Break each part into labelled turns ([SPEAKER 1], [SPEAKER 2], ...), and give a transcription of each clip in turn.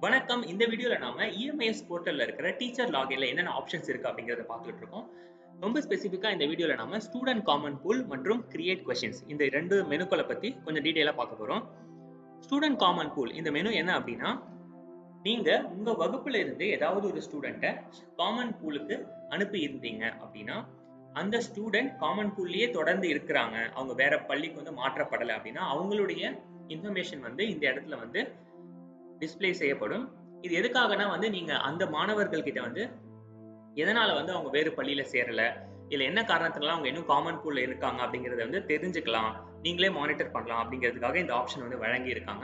[SPEAKER 1] வணக்கம் இந்த வீடியோல நாம இஎம்ஐஎஸ் போர்ட்டல்ல இருக்கிற டீச்சர் லாகின்ல என்னென்ன ஆப்ஷன்ஸ் இருக்கு அப்படிங்கறத பார்த்துட்டு இருக்கோம் ரொம்ப ஸ்பெசிஃபிக்கா இந்த வீடியோல நாம ஸ்டூடெண்ட் காமன் பூல் மற்றும் கிரியேட் கொஸ்டின்ஸ் இந்த ரெண்டு மெனுக்களை பத்தி கொஞ்சம் டீடைலா பார்க்க போறோம் ஸ்டூடெண்ட் காமன் பூல் இந்த மெனு என்ன அப்படின்னா நீங்க உங்க வகுப்புல இருந்து ஏதாவது ஒரு ஸ்டூடெண்ட்டை காமன் பூலுக்கு அனுப்பி இருந்தீங்க அப்படின்னா அந்த ஸ்டூடெண்ட் காமன் பூல்லயே தொடர்ந்து இருக்கிறாங்க அவங்க வேற பள்ளிக்கு வந்து மாற்றப்படலை அப்படின்னா அவங்களுடைய இன்ஃபர்மேஷன் வந்து இந்த இடத்துல வந்து டிஸ்ப்ளே செய்யப்படும் இது எதுக்காகனா வந்து நீங்க அந்த மாணவர்கள் கிட்ட வந்து எதனால வந்து அவங்க வேறு பள்ளியில சேரல இல்ல என்ன காரணத்தினால அவங்க இன்னும் காமன் பூல்ல இருக்காங்க அப்படிங்கறத வந்து தெரிஞ்சுக்கலாம் நீங்களே மானிட்டர் பண்ணலாம் அப்படிங்கிறதுக்காக இந்த ஆப்ஷன் வந்து வழங்கி இருக்காங்க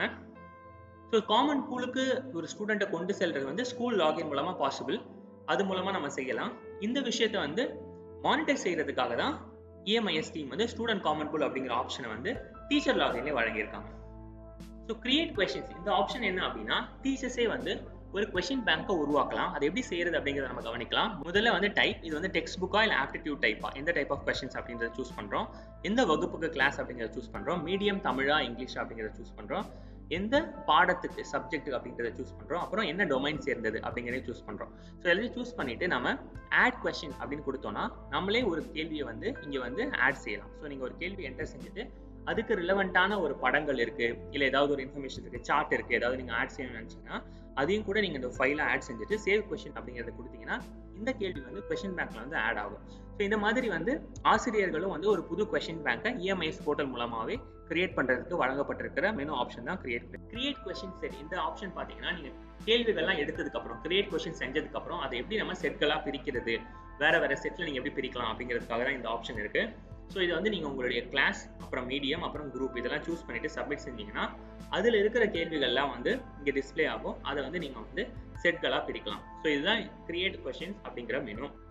[SPEAKER 1] ஸோ காமன் பூலுக்கு ஒரு ஸ்டூடெண்ட்டை கொண்டு செல்றது வந்து ஸ்கூல் லாகின் மூலமா பாசிபிள் அது மூலமா நம்ம செய்யலாம் இந்த விஷயத்த வந்து மானிட்டர் செய்யறதுக்காக தான் இஎம்ஐஎஸ் டீம் வந்து ஸ்டூடெண்ட் காமன் பூல் அப்படிங்கிற ஆப்ஷனை வந்து டீச்சர் லாகின்லேயே வழங்கியிருக்காங்க ஸோ கிரியேட் கொஷின்ஸ் இந்த ஆப்ஷன் என்ன அப்படின்னா டீச்சர்ஸே வந்து ஒரு கொஷின் பேங்கை உருவாக்கலாம் அது எப்படி செய்யறது அப்படிங்கிறத நம்ம கவனிக்கலாம் முதல்ல வந்து டைப் இது வந்து டெக்ஸ்ட் புக்கா இல்லை ஆப்டிடியூட் டைப்பா எந்த டைப் ஆஃப் கொஷின்ஸ் அப்படின்றத சூஸ் பண்றோம் எந்த வகுப்புக்கு கிளாஸ் அப்படிங்கிறத சூஸ் பண்றோம் மீடியம் தமிழா இங்கிலீஷ் அப்படிங்கிறத சூஸ் பண்றோம் எந்த பாடத்துக்கு சப்ஜெக்ட் அப்படிங்கிறத சூஸ் பண்றோம் அப்புறம் என்ன டொமைன் சேர்ந்தது அப்படிங்கிறத சூஸ் பண்றோம் ஸோ எல்லாத்தையும் சூஸ் பண்ணிட்டு நம்ம ஆட் கொஸ்டின் அப்படின்னு கொடுத்தோம்னா நம்மளே ஒரு கேள்வியை வந்து இங்க வந்து ஆட் செய்யலாம் ஸோ நீங்க ஒரு கேள்வி என்டர் செஞ்சுட்டு அதுக்கு ரிலவெண்ட்டான ஒரு படங்கள் இருக்கு இல்லை ஏதாவது ஒரு இன்ஃபர்மேஷன் இருக்கு சார்ட் இருக்கு ஏதாவது நீங்க ஆட் செய்யணும்னு நினைச்சீங்கன்னா அதையும் கூட நீங்க இந்த ஃபைல ஆட் செஞ்சுட்டு சேவ் கொஸ்டின் அப்படிங்கிறத கொடுத்தீங்கன்னா இந்த கேள்வி வந்து கொஸ்டின் பேங்க்ல வந்து ஆட் ஆகும் ஸோ இந்த மாதிரி வந்து ஆசிரியர்களும் வந்து ஒரு புது கொஸ்டின் பேங்கை இஎம்ஐஎஸ் போர்ட்டல் மூலமாவே கிரியேட் பண்றதுக்கு வழங்கப்பட்டிருக்கிற மெனு ஆப்ஷன் தான் கிரியேட் கிரியேட் கொஸ்டின் செட் இந்த ஆப்ஷன் பாத்தீங்கன்னா நீங்க கேள்விகள்லாம் எடுத்ததுக்கு அப்புறம் கிரியேட் கொஸ்டின் செஞ்சதுக்கு அப்புறம் அதை எப்படி நம்ம செட்களா பிரிக்கிறது வேற வேற செட்ல நீங்க எப்படி பிரிக்கலாம் அப்படிங்கிறதுக்காக தான் இந்த ஆப்ஷன் இருக்கு ஸோ இதை வந்து நீங்கள் உங்களுடைய கிளாஸ் அப்புறம் மீடியம் அப்புறம் குரூப் இதெல்லாம் சூஸ் பண்ணிட்டு சப்மிட் செஞ்சீங்கன்னா அதில் இருக்கிற கேள்விகள்லாம் வந்து இங்கே டிஸ்பிளே ஆகும் அதை வந்து நீங்கள் வந்து செட்களாக பிரிக்கலாம் ஸோ இதுதான் கிரியேட் கொஷின்ஸ் அப்படிங்கிற மெனு